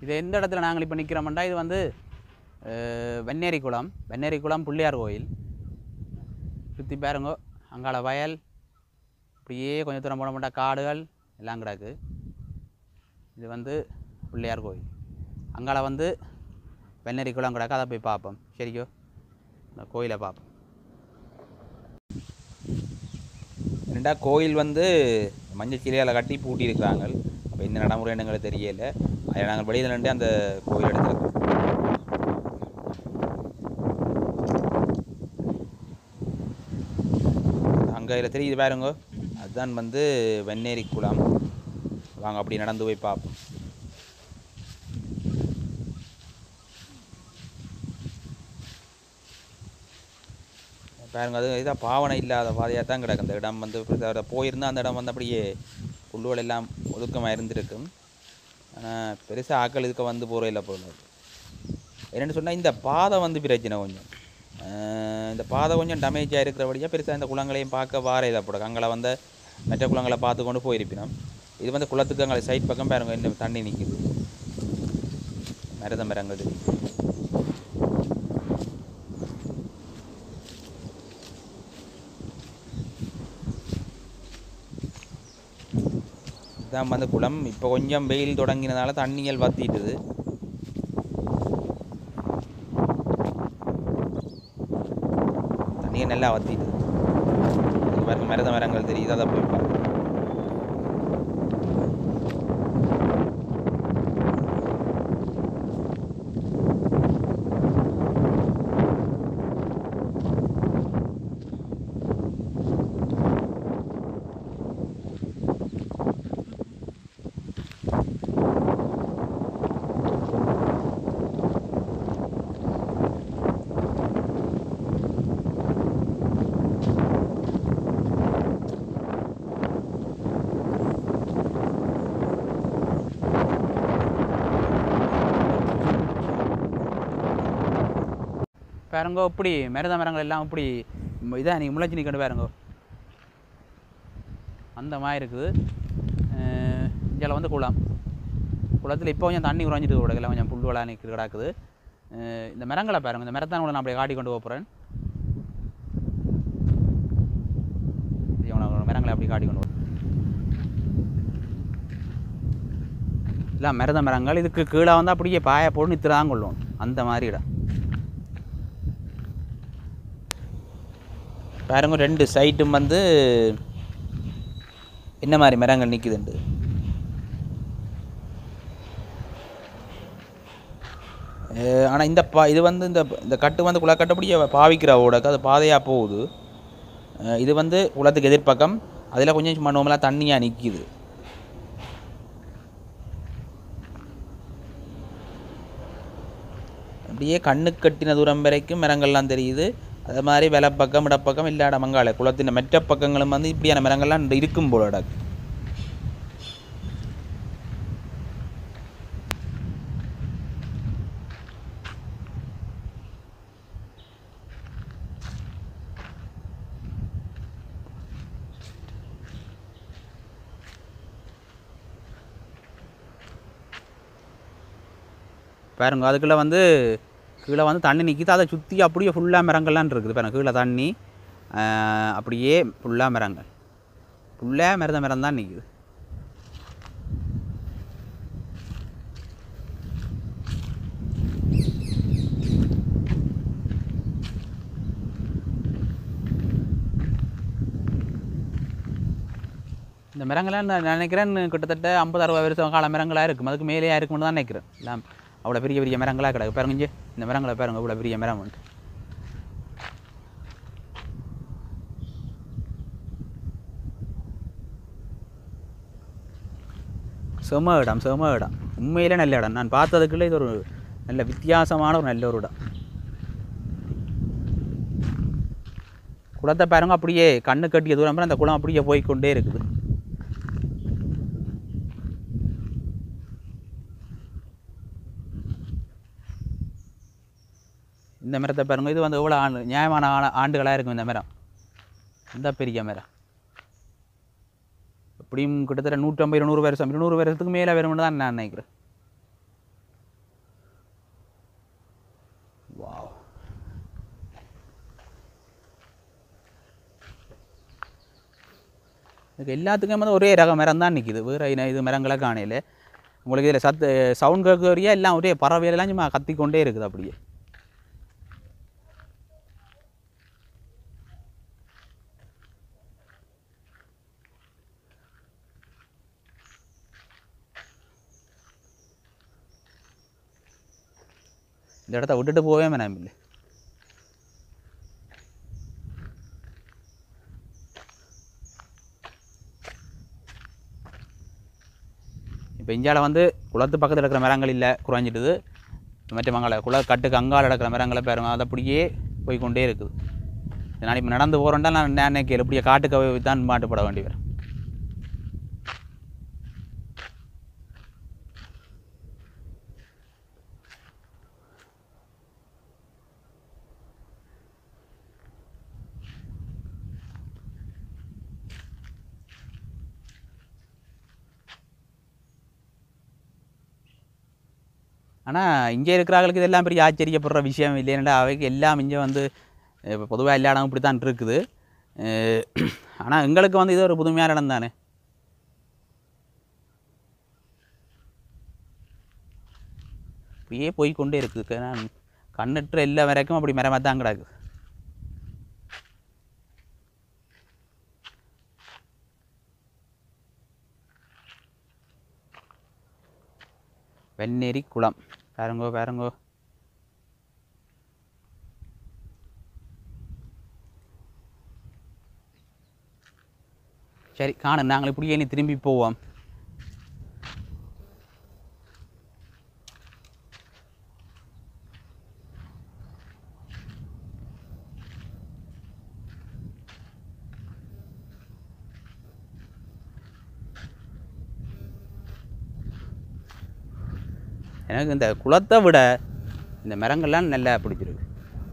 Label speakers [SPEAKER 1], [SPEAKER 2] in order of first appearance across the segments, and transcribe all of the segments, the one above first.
[SPEAKER 1] இது எந்த இடத்துல நாங்கள் இப்போ நிற்கிறோம்டா இது வந்து அஹ், வெண்ணேரி குளம் வெண்ணேரி குளம் பிள்ளையார் கோயில் சுற்றி பாருங்க அங்கால வயல் அப்படியே கொஞ்சம் தூரம் போன மாட்டா காடுகள் எல்லாம் கிடக்கு இது வந்து பிள்ளையார் கோயில் அங்கால வந்து வெண்ணேரி குளம் கிடக்கு அதை போய் பார்ப்போம் சரியோ இந்த கோயிலை பார்ப்போம்
[SPEAKER 2] என்னடா கோயில் வந்து மஞ்சள் சிலையால் கட்டி பூட்டி இருக்கிறாங்க அப்போ இந்த நடைமுறை எங்களுக்கு தெரியல அதில் நாங்கள் வெளியில் நின்று அந்த கோயில் எடுத்துருக்கோம் அங்கே இதில் தெரியுது பாருங்க அதுதான் வந்து வெண்ணேரி குளம் வாங்க அப்படி நடந்து போய் பார்ப்போம் பாருங்க அது இதாக பாவனை இல்லாத பாதையாக தான் கிடக்கு அந்த இடம் வந்து பெருசா போயிருந்தால் அந்த இடம் வந்து அப்படியே புல்லுகள் எல்லாம் ஒதுக்கமாக இருந்திருக்கும் ஆனால் பெருசாக ஆக்கள் இதுக்கு வந்து போகிற இல்லை போல இருக்கு. என்னென்னு சொன்னால் இந்த பாதை வந்து பிரச்சனை கொஞ்சம் அஹ் இந்த பாதை கொஞ்சம் டேமேஜாக இருக்கிறபடியாக பெருசாக இந்த குளங்களையும் பார்க்க வார இதாக போட அங்கே வந்து மற்ற குளங்களை பார்த்து கொண்டு போயிருப்பினோம் இது வந்து குளத்துக்கு அங்கே சைட் பக்கம் பாருங்க இன்னும் தண்ணி நிற்குது மருத மரங்கள் தெரியுது இதான் வந்து குளம் இப்போ கொஞ்சம் வெயில் தொடங்கினதால தண்ணிகள் வத்திட்டுது தண்ணிகள் நல்லா வத்திட்டுது இங்க பாருங்க மருத மரங்கள் தெரியுது அதை போய் பாருங்க
[SPEAKER 1] பாருங்க இப்படி மருத மரங்கள் எல்லாம் இப்படி இதாக நீங்கள் முளைச்சி நிற்கணும் பாருங்க அந்த மாதிரி இருக்குது இதில் வந்து குளம் குளத்தில் இப்போ கொஞ்சம் தண்ணி குறைஞ்சிட்டு கூட கொஞ்சம் புல் வளா நிற்க கிடக்குது அஹ் இந்த மரங்களை பாருங்க இந்த மரத்தான் உங்களை நான் அப்படியே காட்டி கொண்டு போகிறேன் மரங்களை அப்படி காட்டி கொண்டு போகிறேன் இல்லை மருத மரங்கள் இதுக்கு கீழே வந்து அப்படியே பாய போட்டு நிறுத்துதான் கொள்ளும் அந்த மாதிரி இடம்
[SPEAKER 2] பாருங்க ரெண்டு சைட்டும் வந்து என்ன மாதிரி மரங்கள் நிற்குதுண்டு ஆனால் இந்த பா இது வந்து இந்த இந்த கட்டு வந்து குளக்கட்டப்படியே பாவிக்கிற ஓடக்கு அது பாதையாக போகுது அஹ் இது வந்து குளத்துக்கு எதிர்ப்பக்கம் அதில் கொஞ்சம் சும்மா நோமலாக தண்ணியாக நிற்கிது அப்படியே கண்ணுக்கு கட்டின தூரம் வரைக்கும் மரங்கள்லாம் தெரியுது அது மாதிரி வலப்பக்கம் இடப்பக்கம் இல்லாட மங்காள குளத்தின் மெற்ற பக்கங்களும் வந்து இப்படியான மரங்கள்லாம் இருக்கும் போல கிடக்கு
[SPEAKER 1] பாருங்க அதுக்குள்ளே வந்து கீழே வந்து தண்ணி நிற்கிது அதை சுற்றி அப்படியே ஃபுல்லாக மரங்கள்லாம் இருக்குது பாருங்க கீழே தண்ணி ஆஹ் அப்படியே ஃபுல்லாக மரங்கள் ஃபுல்லாக மருத மரம் தான் நிற்குது இந்த மரங்கள்லாம் நான் நினைக்கிறேன் கிட்டத்தட்ட ஐம்பது அறுபது வருஷம் கால மரங்களாக இருக்கும் அதுக்கு மேலேயே இருக்கும்னு தான் நினைக்கிறேன் எல்லாம் அவ்வளோ பெரிய பெரிய மரங்களாக கிடக்கு பாருங்க இங்கே இந்த மரங்களை பாருங்க இவ்வளோ பெரிய மரம் உண்டு செம இடம் செம இடம் உண்மையிலே நல்ல இடம் நான் பார்த்ததுக்குள்ள இது ஒரு நல்ல வித்தியாசமான ஒரு நல்ல ஒரு இடம் குளத்தை பாருங்க அப்படியே கண்ணு கட்டிய தூரம் வரை அந்த குளம் அப்படியே போய்க்கொண்டே இருக்குது இந்த மரத்தை பாருங்க இது வந்து எவ்வளோ ஆண்டு நியாயமான ஆண்டு ஆண்டுகளாக இருக்கும் இந்த மரம் இந்த பெரிய மரம் எப்படியும் கிட்டத்தட்ட நூற்றம்பது இருநூறு வருஷம் இருநூறு வருஷத்துக்கு மேலே வரும்னு தான் நான் நினைக்கிறேன் இதுக்கு எல்லாத்துக்கும் வந்து ஒரே ரக மரம் தான் நிற்கிது வேறு இன இது மரங்களை காணையில் உங்களுக்கு இதில் சத்து சவுண்ட் கேட்கறியா எல்லாம் ஒரே பறவையெல்லாம் சும்மா கத்திக்கொண்டே இருக்குது அப்படியே இந்த இடத்த விட்டுட்டு போவே வேணாம் இல்லை இப்போ இந்தியாவில் வந்து குளத்து பக்கத்தில் இருக்கிற மரங்கள் இல்லை குறைஞ்சிட்டுது மற்ற மங்களை குள கட்டுக்கு அங்கால இருக்கிற மரங்களை பாருங்க அது அப்படியே போய் கொண்டே இருக்குது இது நான் இப்போ நடந்து போகிறேன்டா நான் நான் நினைக்கல இப்படியே காட்டுக்கு தான் மாட்டுப்பட வேண்டி வரும் ஆனால் இங்கே இருக்கிறவங்களுக்கு இதெல்லாம் பெரிய ஆச்சரியப்படுற விஷயம் இல்லைன்னா அவைக்கு எல்லாம் இங்கே வந்து இப்போ பொதுவாக எல்லா இடமும் இப்படி தான் இருக்குது ஆனால் எங்களுக்கு வந்து இது ஒரு புதுமையான இடம் தானே அப்படியே போய் கொண்டே இருக்குது நான் கண்ணுற்ற எல்லா வரைக்கும் அப்படி மரமாக தான் கிடக்குது வெண்ணேரி குளம் பாருங்கோ பாருங்கோ சரி காணும் நாங்கள் இப்படியே நீ திரும்பி போவோம் எனக்கு இந்த குளத்தை விட இந்த மரங்கள்லாம் நல்லா பிடிச்சிருக்கு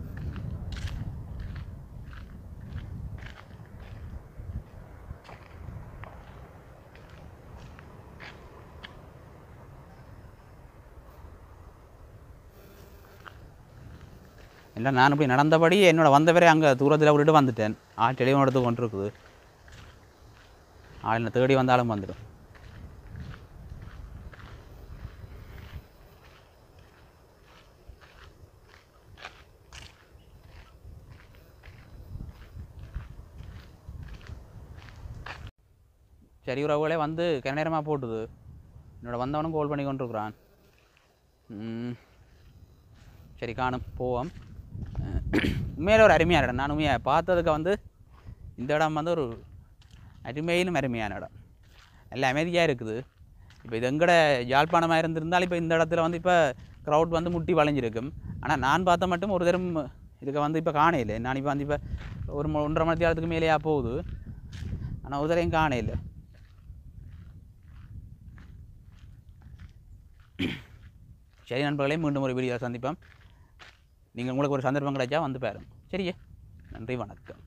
[SPEAKER 1] இல்லை நான் இப்படி நடந்தபடி என்னோட வந்தவரை அங்கே தூரத்தில் விட்டுட்டு வந்துட்டேன் ஆள் தெளிவாக எடுத்து கொண்டு இருக்குது ஆள் என்னை தேடி வந்தாலும் வந்துடும் சரி உறவுகளே வந்து கிண நேரமாக போட்டுது என்னோட வந்தவனும் கால் பண்ணி கொண்டிருக்கிறான் ம், சரி காணும் போவோம் உண்மையில ஒரு அருமையான இடம் நான் உண்மையாக பார்த்ததுக்கு வந்து இந்த இடம் வந்து ஒரு அருமையிலும் அருமையான இடம் நல்ல அமைதியாக இருக்குது இப்போ இது எங்கட யாழ்ப்பாணமாக இருந்திருந்தால் இப்போ இந்த இடத்துல வந்து இப்போ க்ரௌட் வந்து முட்டி வளைஞ்சிருக்கும் ஆனால் நான் பார்த்த மட்டும் ஒரு தரம் இதுக்கு வந்து இப்போ காணையில்லை நான் இப்போ வந்து இப்போ ஒரு ம- ஒன்றரை மணி நேரத்துக்கு மேலேயா போகுது ஆனால் ஒரு தரையும் காணையில்லை சரி நண்பர்களே மீண்டும் ஒரு வீடியோ சந்திப்போம் நீங்கள் உங்களுக்கு ஒரு சந்தர்ப்பம் கிடைச்சா வந்து பாருங்க சரியே நன்றி வணக்கம்